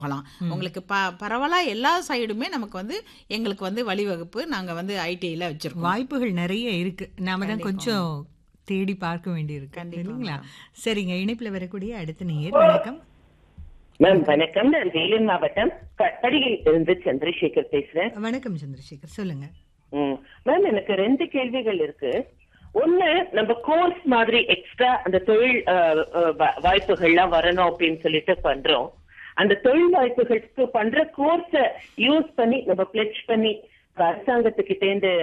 போகலாம் உங்களுக்கு ப பரவலாக எல்லா சைடுமே நமக்கு வந்து எங்களுக்கு வந்து வழிவகுப்பு நாங்கள் வந்து ஐடிஐயில் வச்சுருக்கோம் வாய்ப்புகள் நிறைய இருக்கு நாம தான் கொஞ்சம் தேடி பார்க்க வேண்டியிருக்கு கண்டிப்பா, இல்லைங்களா சரிங்க இணைப்புல வரக்கூடிய அடுத்த நேயர் வணக்கம் மேம் வணக்கம் நான் வேலூர் மாவட்டம் கட்டடியில் இருந்து சந்திரசேகர் பேசுறேன் வணக்கம் சந்திரசேகர் சொல்லுங்க ம். மேம் எனக்கு ரெண்டு கேள்விகள் இருக்கு ஒண்ணு நம்ம கோர்ஸ் மாதிரி எக்ஸ்ட்ரா அந்த தொழில் அஹ், அஹ், வா- வாய்ப்புகள்லாம் வரணும் அப்படின்னு சொல்லிட்டு பண்றோம் அந்த தொழில் வாய்ப்புகளுக்கு பண்ற கோர்ஸ யூஸ் பண்ணி நம்ம பிளெச் பண்ணி அரசாங்கத்துக்கிட்ட இருந்து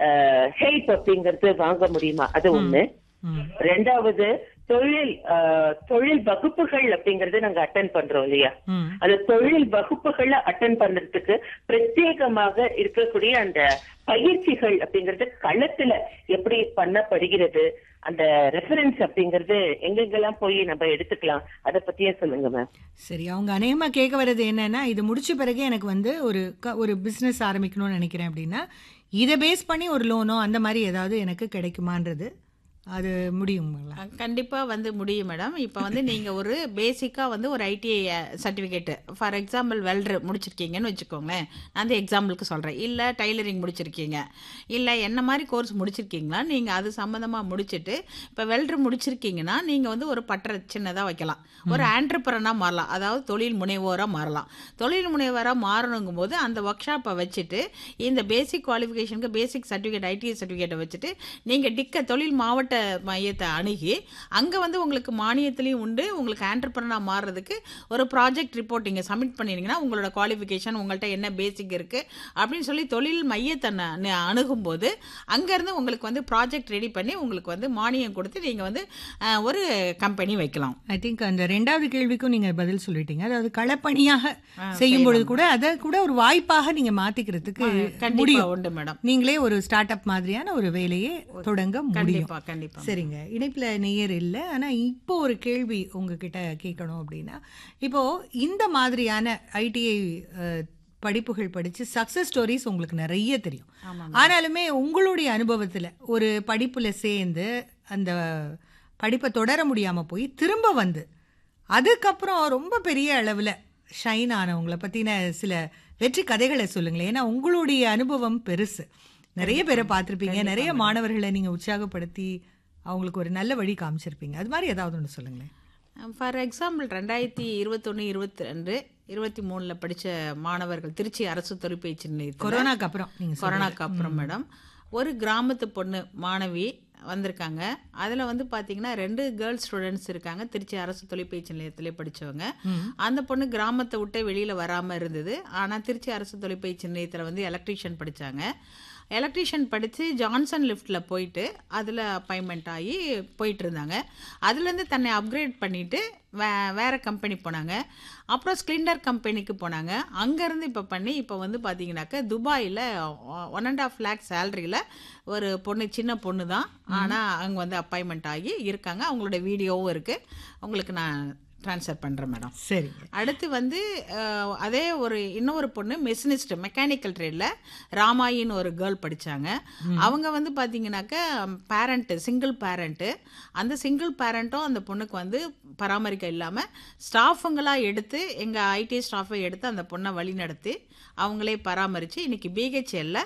ஹெல்ப் அப்படிங்கறது வாங்க முடியுமா அது ஒண்ணு ம். ரெண்டாவது தொழில் அஹ், தொழில் வகுப்புகள் அப்படிங்கறது நாங்க அட்டன் பண்றோம் இல்லையா ம். அந்த தொழில் வகுப்புகளை அட்டன் பண்றதுக்கு பிரத்யேகமாக இருக்கக்கூடிய அந்த பயிற்சிகள் அப்படிங்கறது களத்துல எப்படி பண்ணப்படுகிறது அந்த ரெஃபரன்ஸ் அப்படிங்கறது எங்கெங்கெல்லாம் போய் நம்ம எடுத்துக்கலாம் அத பத்தியே சொல்லுங்க மேம் சரி அவங்க அநேகமா கேட்க வர்றது என்னன்னா இது முடிச்ச பிறகு எனக்கு வந்து ஒரு க- ஒரு பிசினஸ் ஆரம்பிக்கணும்னு நினைக்கிறேன் அப்படின்னா இதை பேஸ் பண்ணி ஒரு லோனோ அந்த மாதிரி ஏதாவது எனக்கு கிடைக்குமான்றது அது முடியுங்களா கண்டிப்பாக வந்து முடியும் மேடம் இப்போ வந்து நீங்கள் ஒரு பேசிக்காக வந்து ஒரு ITI certificate for example welder முடிச்சிருக்கீங்கன்னு வச்சுக்கோங்களேன் நான் அந்த எக்ஸாம்பிளுக்கு சொல்கிறேன் இல்லை டைலரிங் முடிச்சிருக்கீங்க இல்லை என்ன மாதிரி கோர்ஸ் முடிச்சிருக்கீங்களா நீங்கள் அது சம்மந்தமாக முடிச்சுட்டு இப்போ வெல்டர் முடிச்சிருக்கீங்கன்னா நீங்கள் வந்து ஒரு பட்டறை சின்னதாக வைக்கலாம் ஒரு ஆண்டர்பிரனாக மாறலாம் அதாவது தொழில் முனைவோராக மாறலாம் தொழில் முனைவோராக மாறணுங்கும் போது அந்த ஒர்க் ஷாப்பை வச்சுட்டு இந்த பேசிக் குவாலிஃபிகேஷனுக்கு பேசிக் சர்டிஃபிகேட் ஐடிஐ சர்டிஃபிகேட்டை வச்சுட்டு நீங்கள் டிக்க தொழில் மாவட்ட மையத்தை அணுகி அங்கே வந்து உங்களுக்கு மானியத்துலேயும் உண்டு உங்களுக்கு ஆண்டர்பிரனாக மாறுறதுக்கு ஒரு ப்ராஜெக்ட் ரிப்போர்ட் நீங்கள் சப்மிட் பண்ணினீங்கன்னா உங்களோட குவாலிஃபிகேஷன் உங்கள்கிட்ட என்ன பேசிக் இருக்குது அப்படின்னு சொல்லி தொழில் மையத்தை ந- ந- அணுகும்போது அங்கேருந்து உங்களுக்கு வந்து ப்ராஜெக்ட் ரெடி பண்ணி உங்களுக்கு வந்து மானியம் கொடுத்து நீங்கள் வந்து அஹ், ஒரு கம்பெனி வைக்கலாம் ஐ திங்க் அந்த ரெண்டாவது கேள்விக்கும் நீங்க பதில் சொல்லிட்டீங்க அதாவது களப்பணியாக ஆ, செய்யும் பொழுது கூட அதை கூட ஒரு வாய்ப்பாக நீங்க மாத்திக்கிறதுக்கு கண்டிப்பாக முடியும் உண்டு மேடம் நீங்களே ஒரு ஸ்டார்ட் அப் மாதிரியான ஒரு வேலையை தொடங்க முடியும் கண்டிப்பாக கண்டிப்பாக சரிங்க இணைப்புல நேயர் இல்லை ஆனா இப்போ ஒரு கேள்வி உங்ககிட்ட கேட்கணும் அப்படின்னா இப்போ இந்த மாதிரியான ஐடிஐ படிப்புகள் படிச்சு சக்சஸ் ஸ்டோரிஸ் உங்களுக்கு நிறைய தெரியும் ஆமாம் ஆனாலுமே உங்களுடைய அனுபவத்துல ஒரு படிப்புல சேர்ந்து அந்த படிப்பை தொடர முடியாம போய் திரும்ப வந்து அதுக்கப்புறம் ரொம்ப பெரிய அளவுல ஷைன் ஆனவங்கள பத்தின சில வெற்றி கதைகளை சொல்லுங்களேன் ஏன்னா உங்களுடைய அனுபவம் பெருசு நிறைய பேரை பார்த்திருப்பீங்க நிறைய மாணவர்களை நீங்க உற்சாகப்படுத்தி அவங்களுக்கு ஒரு நல்ல வழி காமிச்சிருப்பீங்க அது மாதிரி ஏதாவது ஒன்று சொல்லுங்களேன் ஃபார் எக்ஸாம்பிள் ரெண்டாயிரத்தி இருபத்தொன்று இருபத்தி ரெண்டு இருபத்தி மூணில் படித்த மாணவர்கள் திருச்சி அரசு தொழிற்பயிற்சி நிலையத்தில் கொரோனாக்கு அப்புறம் நீங்க சொல்றது. கொரோனாக்கு அப்புறம் மேடம் ஒரு கிராமத்து பொண்ணு மாணவி வந்திருக்காங்க அதில் வந்து பார்த்தீங்கன்னா ரெண்டு கேர்ள்ஸ் ஸ்டூடெண்ட்ஸ் இருக்காங்க திருச்சி அரசு தொழிற்பயிற்சி நிலையத்திலே படித்தவங்க அந்த பொண்ணு கிராமத்தை விட்டு வெளியில் வராமல் இருந்தது ஆனால் திருச்சி அரசு தொழிற்பயிற்சி நிலையத்தில் வந்து எலக்ட்ரீஷியன் படித்தாங்க எலக்ட்ரீஷியன் படித்து ஜான்சன் லிஃப்ட்டில் போயிட்டு அதில் அப்பாயின்மெண்ட் ஆகி போயிட்டு இருந்தாங்க அதுலேருந்து தன்னை அப்கிரேட் பண்ணிவிட்டு வே வேறு கம்பெனி போனாங்க அப்புறம் ஸ்கிலிண்டர் கம்பெனிக்கு போனாங்க அங்கேருந்து இப்போ பண்ணி இப்போ வந்து பார்த்தீங்கன்னாக்கா துபாயில் ஒன் அண்ட் ஆஃப் லேக் சேலரியில் ஒரு பொண்ணு சின்ன பொண்ணு தான் ஆனால் அங்கே வந்து அப்பாயின்மெண்ட் ஆகி இருக்காங்க அவங்களோட வீடியோவும் இருக்குது உங்களுக்கு நான் ட்ரான்ஸ்ஃபர் பண்ணுறேன் மேடம் சரிங்க அடுத்து வந்து அஹ், அதே ஒரு இன்னொரு பொண்ணு மெஷினிஸ்ட் மெக்கானிக்கல் ட்ரேடில் ராமாயின்னு ஒரு கேர்ள் படிச்சாங்க அவங்க வந்து பார்த்தீங்கன்னாக்கா பேரண்ட்டு சிங்கிள் பேரண்ட்டு அந்த சிங்கிள் பேரண்ட்டும் அந்த பொண்ணுக்கு வந்து பராமரிக்க இல்லாமல் ஸ்டாஃபுங்களாக எடுத்து எங்கள் ஐடி ஸ்டாஃபை எடுத்து அந்த பொண்ணை வழி நடத்தி அவங்களே பராமரித்து இன்னைக்கு பிஹெச்எல்ல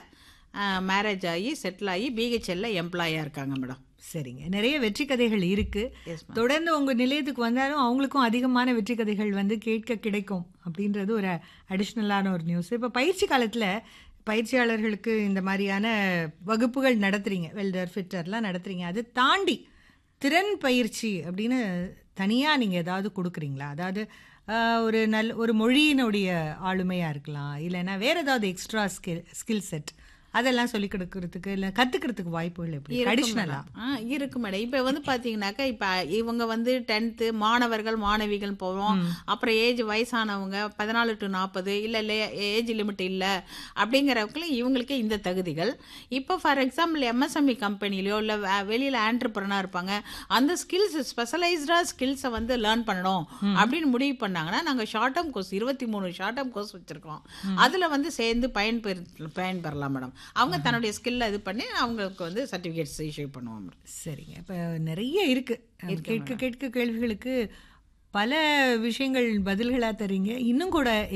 மேரேஜ் ஆகி செட்டில் ஆகி பிஹெச்எல்ல எம்ப்ளாயாக இருக்காங்க மேடம் சரிங்க நிறைய வெற்றி கதைகள் இருக்கு எஸ் மேம் தொடர்ந்து உங்க நிலையத்துக்கு வந்தாலும் அவங்களுக்கும் அதிகமான வெற்றி கதைகள் வந்து கேட்க கிடைக்கும் அப்படின்றது ஒரு அடிஷ்னலான ஒரு நியூஸ் இப்போ பயிற்சி காலத்துல பயிற்சியாளர்களுக்கு இந்த மாதிரியான வகுப்புகள் நடத்துறீங்க வெல்டர் ஃபிட்டர்லாம் நடத்துறீங்க அது தாண்டி திறன் பயிற்சி அப்படின்னு தனியா நீங்க ஏதாவது கொடுக்குறீங்களா அதாவது ஆஹ், ஒரு நல் ஒரு மொழியினுடைய ஆளுமையா இருக்கலாம் இல்லைன்னா வேற ஏதாவது எக்ஸ்ட்ரா ஸ்கில் ஸ்கில் செட் அதெல்லாம் சொல்லி கொடுக்கறதுக்கு இல்லை கத்துக்கிறதுக்கு வாய்ப்புகள் எப்படி இருக்கு அடிஷ்னலா மேடம். ஆ இருக்கு மேடம் இப்போ வந்து பார்த்தீங்கன்னாக்கா இப்போ இவங்க வந்து டென்த்து மாணவர்கள் மாணவிகள் போவோம் அப்புறம் ஏஜ் வயசானவங்க பதினாலு டு நாற்பது இல்லை ஏஜ் லிமிட் இல்லை அப்படிங்கிறவங்களுக்கு இவங்களுக்கு இந்த தகுதிகள் இப்போ ஃபார் எக்ஸாம்பிள் எம்எஸ்எம்இ கம்பெனிலையோ இல்லை வெளியில் ஆண்டர்பிரனாக இருப்பாங்க அந்த ஸ்கில்ஸ் ஸ்பெஷலைஸ்டாக ஸ்கில்ஸை வந்து லேர்ன் பண்ணணும் அப்படின்னு முடிவு பண்ணாங்கன்னா நாங்கள் ஷார்ட் டேர்ம் கோர்ஸ் இருபத்தி மூணு ஷார்ட் டேர்ம் கோர்ஸ் வச்சுருக்கோம் அதில் வந்து சேர்ந்து பயன்பெற பயன்பெறலாம் மேடம் அவங்க தன்னுடைய ஸ்கில்லை இது பண்ணி அவங்களுக்கு வந்து சர்டிஃபிகேட்ஸ் இஷ்யூ பண்ணுவோம் சரிங்க இப்போ நிறைய இருக்கு கேட்க கேட்க கேள்விகளுக்கு பல விஷயங்கள் பதில்களா தரீங்க இன்னும் கூட